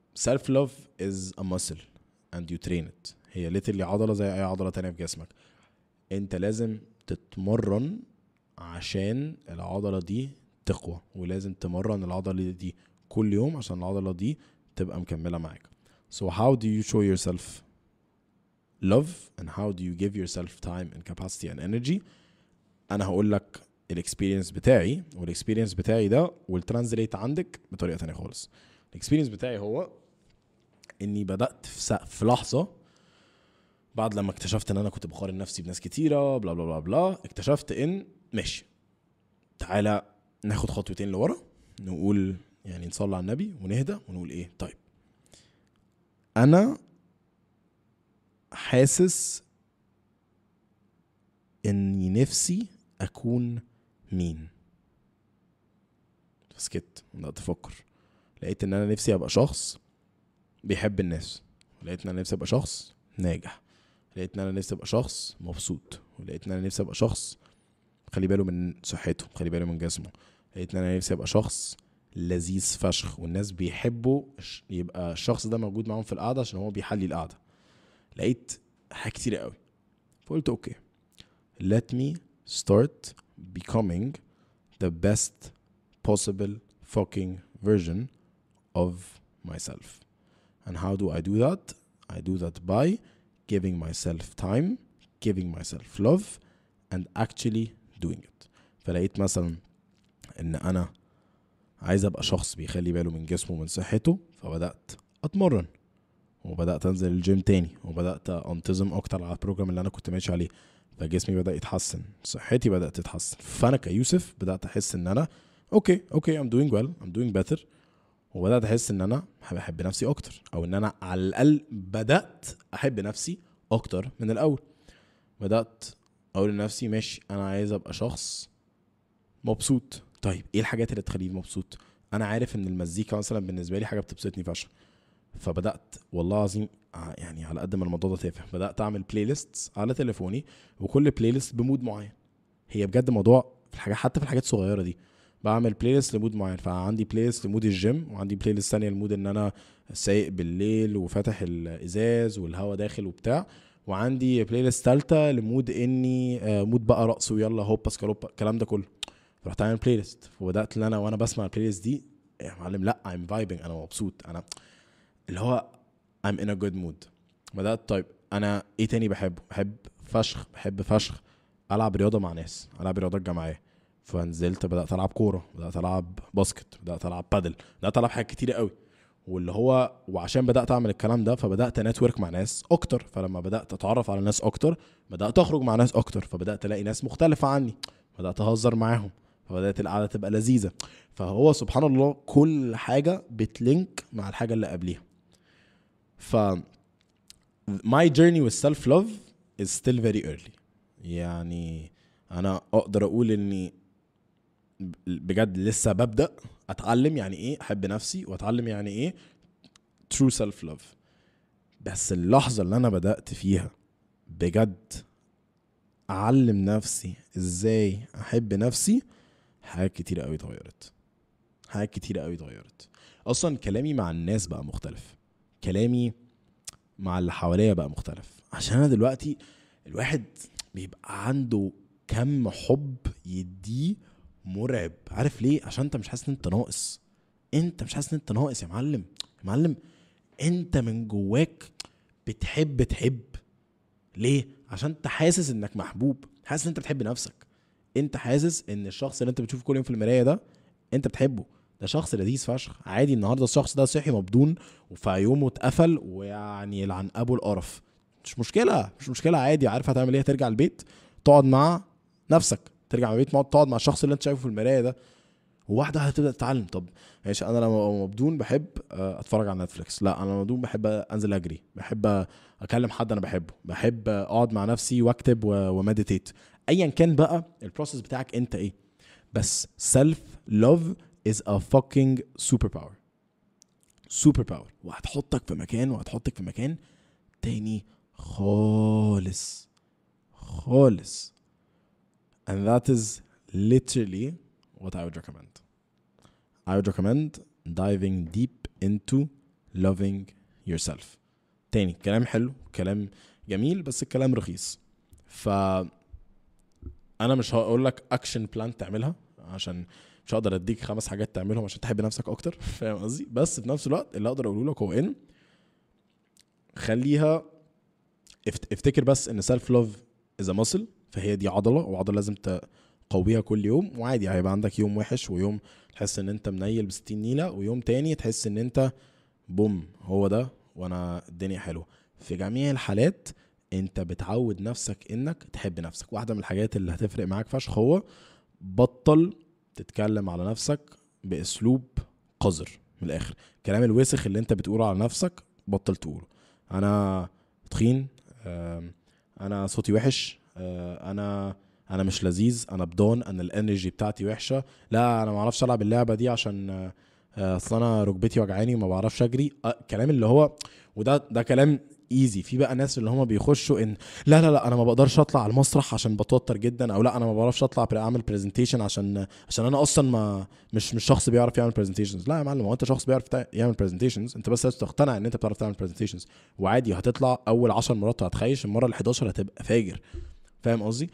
self love is a muscle and you train it هي literally عضله زي اي عضله تانية في جسمك انت لازم تتمرن عشان العضله دي تقوى ولازم تمرن العضله دي كل يوم عشان العضله دي تبقى مكمله معاك so how do you show yourself love and how do you give yourself time and capacity and energy انا هقول لك الاكسبيرينس بتاعي والاكسبيرينس بتاعي ده والترانزليت عندك بطريقه تانية خالص الاكسبيرينس بتاعي هو اني بدات في, س- في لحظه بعد لما اكتشفت ان انا كنت بقارن نفسي بناس كتيره بلا بلا بلا بلا اكتشفت ان ماشي تعالى ناخد خطوتين لورا نقول يعني نصلي على النبي ونهدى ونقول ايه طيب انا حاسس اني نفسي اكون مين فسكت بدات افكر لقيت ان انا نفسي ابقى شخص بيحب الناس لقيت ان انا نفسي ابقى شخص ناجح لقيت ان انا نفسي ابقى شخص مبسوط ولقيت ان انا نفسي ابقى شخص خلي باله من صحته خلي باله من جسمه لقيت ان انا نفسي ابقى شخص لذيذ فشخ والناس بيحبوا ش- يبقى الشخص ده موجود معاهم في القعده عشان هو بيحلي القعده لقيت حاجات كتير قوي فقلت اوكي let me start becoming the best possible fucking version of myself and how do I do that I do that by giving myself time giving myself love and actually doing it فلقيت مثلا ان انا عايز ابقى شخص بيخلي باله من جسمه ومن صحته فبدات اتمرن وبدات انزل الجيم تاني وبدات انتظم اكتر على البروجرام اللي انا كنت ماشي عليه فجسمي بدا يتحسن صحتي بدات تتحسن فانا كيوسف بدات احس ان انا اوكي اوكي I'm doing well I'm doing better وبدات احس ان انا بحب نفسي اكتر او ان انا على الاقل بدات احب نفسي اكتر من الاول بدات اقول لنفسي ماشي انا عايز ابقى شخص مبسوط طيب ايه الحاجات اللي تخليني مبسوط انا عارف ان المزيكا مثلا بالنسبه لي حاجه بتبسطني فشخ فبدات والله العظيم ع- يعني على قد ما الموضوع ده تافه بدات اعمل بلاي ليست على تليفوني وكل بلاي ليست بمود معين هي بجد موضوع في الحاجات حتى في الحاجات الصغيره دي بعمل بلاي ليست لمود معين فعندي بلاي ليست لمود الجيم وعندي بلاي ليست ثانيه لمود ان انا سايق بالليل وفاتح الازاز والهواء داخل وبتاع وعندي بلاي ليست ثالثه لمود اني آه، مود بقى رقص ويلا هوبا سكالوبا الكلام ده كله رحت عامل بلاي ليست وبدات ان انا وانا بسمع البلاي ليست دي يا معلم لا I'm vibing انا مبسوط انا اللي هو I'm in a good mood بدات طيب انا ايه تاني بحبه بحب فشخ بحب فشخ العب رياضه مع ناس العب رياضات جماعيه فنزلت بدات العب كوره بدات العب باسكت بدات العب بادل بدات العب حاجات كتيره قوي واللي هو وعشان بدات اعمل الكلام ده فبدات نتورك مع ناس اكتر فلما بدات اتعرف على ناس اكتر بدات اخرج مع ناس اكتر فبدات الاقي ناس مختلفه عني بدات اهزر معاهم فبدات القعده تبقى لذيذه فهو سبحان الله كل حاجه بتلينك مع الحاجه اللي قبليها ف my journey with self love is still very early يعني انا اقدر اقول اني بجد لسه ببدا اتعلم يعني ايه احب نفسي واتعلم يعني ايه true self love بس اللحظه اللي انا بدات فيها بجد اعلم نفسي ازاي احب نفسي حاجات كتيرة قوي اتغيرت حاجات كتيرة قوي اتغيرت اصلا كلامي مع الناس بقى مختلف كلامي مع اللي حواليا بقى مختلف عشان انا دلوقتي الواحد بيبقى عنده كم حب يديه مرعب عارف ليه عشان انت مش حاسس ان انت ناقص انت مش حاسس ان انت ناقص يا معلم يا معلم انت من جواك بتحب تحب ليه عشان انت حاسس انك محبوب حاسس ان انت بتحب نفسك انت حاسس ان الشخص اللي انت بتشوفه كل يوم في المرايه ده انت بتحبه ده شخص لذيذ فشخ عادي النهارده الشخص ده صحي مبدون وفي يومه اتقفل ويعني يلعن ابو القرف مش مشكله مش مشكله عادي عارف هتعمل ايه هترجع البيت تقعد مع نفسك ترجع البيت تقعد تقعد مع الشخص اللي انت شايفه في المرايه ده وواحده هتبدا تتعلم طب ماشي انا لما ببقى مبدون بحب آه، اتفرج على نتفليكس لا انا مبدون بحب انزل اجري بحب اكلم حد انا بحبه بحب اقعد مع نفسي واكتب و- ومديتيت ايا كان بقى البروسيس بتاعك انت ايه بس سيلف لوف از ا fucking سوبر باور سوبر باور وهتحطك في مكان وهتحطك في مكان تاني خالص خالص and that is literally what I would recommend I would recommend diving deep into loving yourself تاني كلام حلو كلام جميل بس الكلام رخيص ف انا مش هقول لك اكشن بلان تعملها عشان مش هقدر اديك خمس حاجات تعملهم عشان تحب نفسك اكتر فاهم قصدي بس في نفس الوقت اللي اقدر اقوله لك هو ان خليها افت- افتكر بس ان سيلف لوف از ماسل فهي دي عضله وعضله لازم تقويها كل يوم وعادي هيبقى عندك يوم وحش ويوم تحس ان انت منيل ب 60 نيله ويوم تاني تحس ان انت بوم هو ده وانا الدنيا حلوه في جميع الحالات انت بتعود نفسك انك تحب نفسك واحده من الحاجات اللي هتفرق معاك فشخ هو بطل تتكلم على نفسك باسلوب قذر من الاخر الكلام الوسخ اللي انت بتقوله على نفسك بطل تقوله انا تخين آم، انا صوتي وحش آه، انا انا مش لذيذ انا بدون انا الانرجي بتاعتي وحشه لا انا ما اعرفش العب اللعبه دي عشان آه، آه، اصل انا ركبتي وجعاني وما بعرفش اجري آه، الكلام اللي هو وده ده كلام ايزي في بقى ناس اللي هم بيخشوا ان لا لا لا انا ما بقدرش اطلع على المسرح عشان بتوتر جدا او لا انا ما بعرفش اطلع بري- اعمل برزنتيشن عشان عشان انا اصلا ما مش مش شخص بيعرف يعمل برزنتيشنز لا يا معلم هو انت شخص بيعرف تع- يعمل برزنتيشنز انت بس لازم تقتنع ان انت بتعرف تعمل برزنتيشنز وعادي هتطلع اول 10 مرات وهتخيش المره ال 11 هتبقى فاجر فاهم قصدي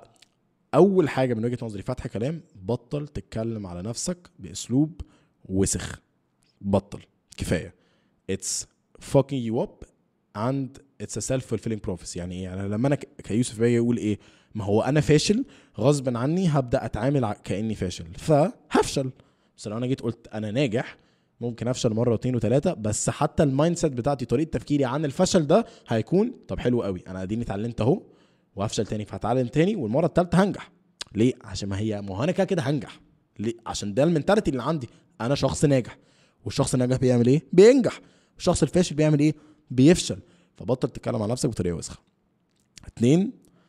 فاول حاجه من وجهه نظري فتح كلام بطل تتكلم على نفسك باسلوب وسخ بطل كفايه it's fucking you up and it's a self fulfilling prophecy يعني ايه يعني لما انا ك- كيوسف باجي اقول ايه ما هو انا فاشل غصب عني هبدا اتعامل ع- كاني فاشل فهفشل بس لو انا جيت قلت انا ناجح ممكن افشل مره واثنين وثلاثه بس حتى المايند سيت بتاعتي طريقه تفكيري عن الفشل ده هيكون طب حلو قوي انا اديني اتعلمت اهو وهفشل تاني فهتعلم تاني والمره الثالثه هنجح ليه عشان ما هي ما هو انا كده كده هنجح ليه عشان ده المنتاليتي اللي عندي انا شخص ناجح والشخص الناجح بيعمل ايه بينجح الشخص الفاشل بيعمل ايه بيفشل فبطل تتكلم عن نفسك بطريقه وسخه اتنين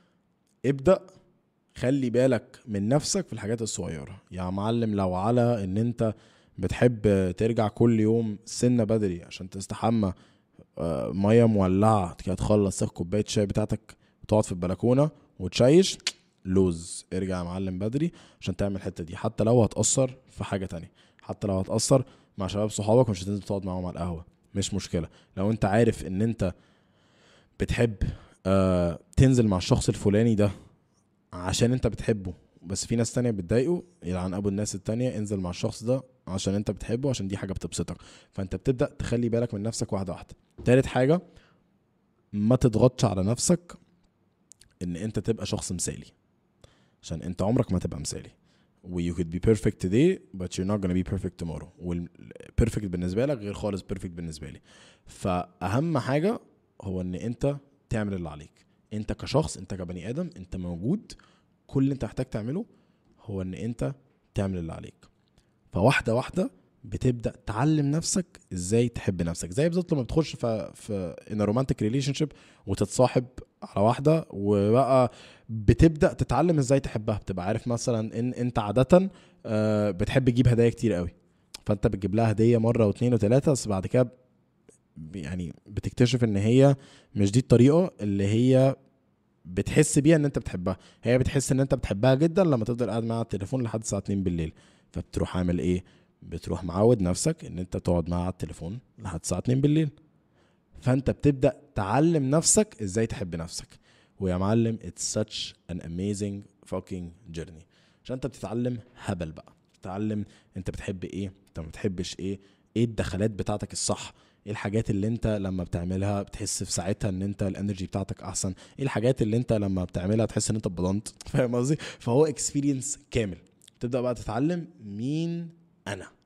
ابدا خلي بالك من نفسك في الحاجات الصغيره يا معلم لو على ان انت بتحب ترجع كل يوم سنه بدري عشان تستحمى آه، ميه مولعه كده تخلص تاخد كوبايه الشاي بتاعتك وتقعد في البلكونه وتشيش لوز ارجع يا معلم بدري عشان تعمل الحته دي حتى لو هتاثر في حاجه تانية حتى لو هتاثر مع شباب صحابك مش هتنزل تقعد معاهم على القهوه مش مشكله لو انت عارف ان انت بتحب آه تنزل مع الشخص الفلاني ده عشان انت بتحبه بس في ناس تانية بتضايقه يلعن ابو الناس التانية انزل مع الشخص ده عشان انت بتحبه عشان دي حاجة بتبسطك فانت بتبدأ تخلي بالك من نفسك واحدة واحدة تالت حاجة ما تضغطش على نفسك ان انت تبقى شخص مثالي عشان انت عمرك ما تبقى مثالي و you could be perfect today but you're not gonna be perfect tomorrow وال perfect بالنسبة لك غير خالص perfect بالنسبة لي فأهم حاجة هو ان انت تعمل اللي عليك انت كشخص انت كبني ادم انت موجود كل اللي انت محتاج تعمله هو ان انت تعمل اللي عليك فواحده واحده بتبدا تعلم نفسك ازاي تحب نفسك زي بالظبط لما بتخش في في ان رومانتك ريليشن شيب وتتصاحب على واحده وبقى بتبدا تتعلم ازاي تحبها بتبقى عارف مثلا ان انت عاده آه، بتحب تجيب هدايا كتير قوي فانت بتجيب لها هديه مره واثنين وثلاثه بس بعد كده ب- يعني بتكتشف ان هي مش دي الطريقه اللي هي بتحس بيها ان انت بتحبها هي بتحس ان انت بتحبها جدا لما تفضل قاعد معاها على التليفون لحد الساعه 2 بالليل فبتروح عامل ايه بتروح معود نفسك ان انت تقعد معاها على التليفون لحد الساعه 2 بالليل فانت بتبدا تعلم نفسك ازاي تحب نفسك ويا معلم it's such an amazing fucking journey عشان انت بتتعلم هبل بقى بتتعلم انت بتحب ايه انت ما بتحبش ايه ايه الدخلات بتاعتك الصح ايه الحاجات اللي انت لما بتعملها بتحس في ساعتها ان انت الانرجي بتاعتك احسن ايه الحاجات اللي انت لما بتعملها تحس ان انت اتبضنت فاهم قصدي فهو اكسبيرينس كامل تبدا بقى تتعلم مين انا